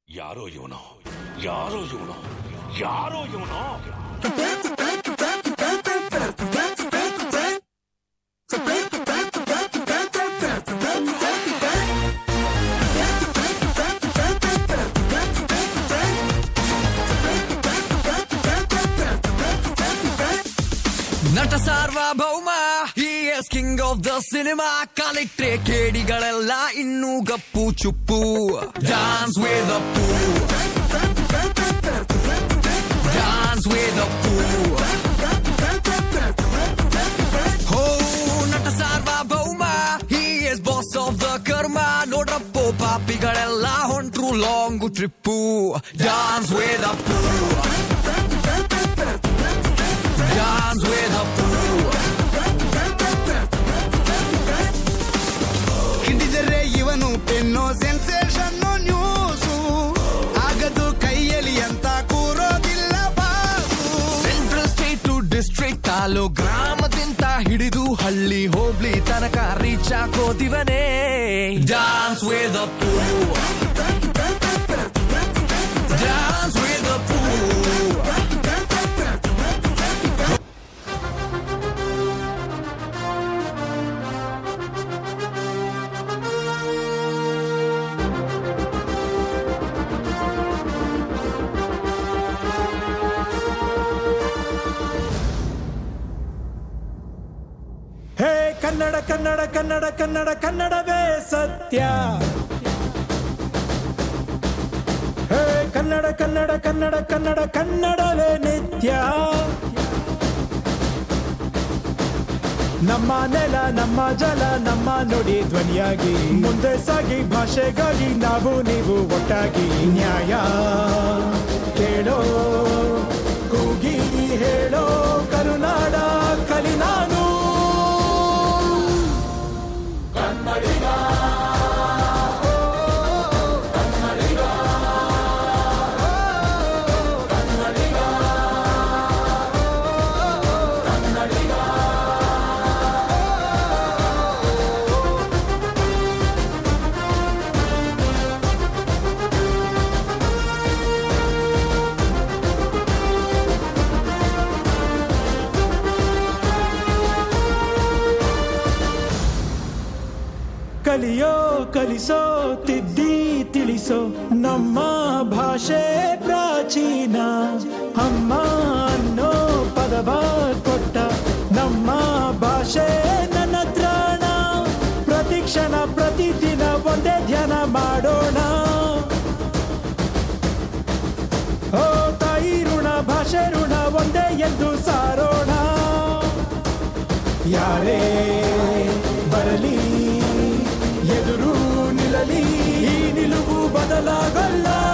ಯಾರೋ ಇವನು ಯಾರೋ ಇವನು ಯಾರೋ ಇವನು Nata Sarvabhouma as king of the cinema ಕಾಲಿಟ್ರೆ ಕೇಡಿಗಳೆಲ್ಲ ಇನ್ನೂ ಗಪ್ಪು ಚುಪ್ಪು ಡಾನ್ಸ್ ವೇದ ಪೂ ಡಾನ್ಸ್ ವೇದ ಪೂ ಹೋ ನಟ Sarvabhouma yes boss of the ಕರ್ಮ ನೋಡ್ರಪ್ಪೋ ಪಾಪಿಗಳೆಲ್ಲ ಹೊಂಟ್ರು ಲಾಂಗ್ ಟ್ರಿಪ್ಪು ಡಾನ್ಸ್ ವೇದ ಪೂ Dance with a fool. ಹಿಡಿದರೆ ಇವನು ಪೆನ್ನು ಸೆನ್ಸೇಷನ್ ನ್ಯೂಸು ಆಗದು ಕೈಯಲ್ಲಿ ಅಂತ ಕೂರೋದಿಲ್ಲ boss central state to district ತಾಲೂ ಗ್ರಾಮದಿಂದ ಹಿಡಿದು ಹಳ್ಳಿ ಹೋಬ್ಳಿ ತನಕ ರೀಚ್ ಹಾಕೋದಿವನೇ ಡಾನ್ಸ್ ವೇದ ಪೂ ಡಾನ್ಸ್ ವೇದ ಪೂ ಹೇ ಕನ್ನಡ ಕನ್ನಡ ಕನ್ನಡ ಕನ್ನಡ ಕನ್ನಡವೇ ಸತ್ಯ ಹೇ ಕನ್ನಡ ಕನ್ನಡ ಕನ್ನಡ ಕನ್ನಡ ಕನ್ನಡವೇ ನಿತ್ಯ ನಮ್ಮ ನೆಲ ನಮ್ಮ ಜಲ ನಮ್ಮ ನುಡಿ ಧ್ವನಿಯಾಗಿ ಮುಂದೆ ಸಾಗಿ ಭಾಷೆಗಾಗಿ ನಾವು ನೀವು ಒಟ್ಟಾಗಿ ನ್ಯಾಯ ಕೇಳೋ ಕೂಗಿ ಹೇಳೋ ಕರುನಾಡ ಕಲಿ ನಾನು ಕಲಿಯೋ ಕಲಿಸೋ ತಿದ್ದಿ ತಿಳಿಸೋ ನಮ್ಮ ಭಾಷೆ ಪ್ರಾಚೀನ ಅಮ್ಮ ಅನ್ನೋ ಪದವ ಕೊಟ್ಟ ನಮ್ಮ ಭಾಷೆ ನನ್ನ ತ್ರಾಣ ಪ್ರತಿಕ್ಷಣ ಪ್ರತಿದಿನ ಒಂದೇ ಧ್ಯಾನ ಮಾಡೋಣ ಓ ತಾಯಿ ಋಣ ಭಾಷೆ ಋಣ ಒಂದೇ ಎಂದು ಸಾರೋಣ ಯಾರೇ ಬರಲಿ ಎದುರು ನಿಲ್ಲಲಿ ಈ ನಿಲುವು ಬದಲಾಗಲ್ಲ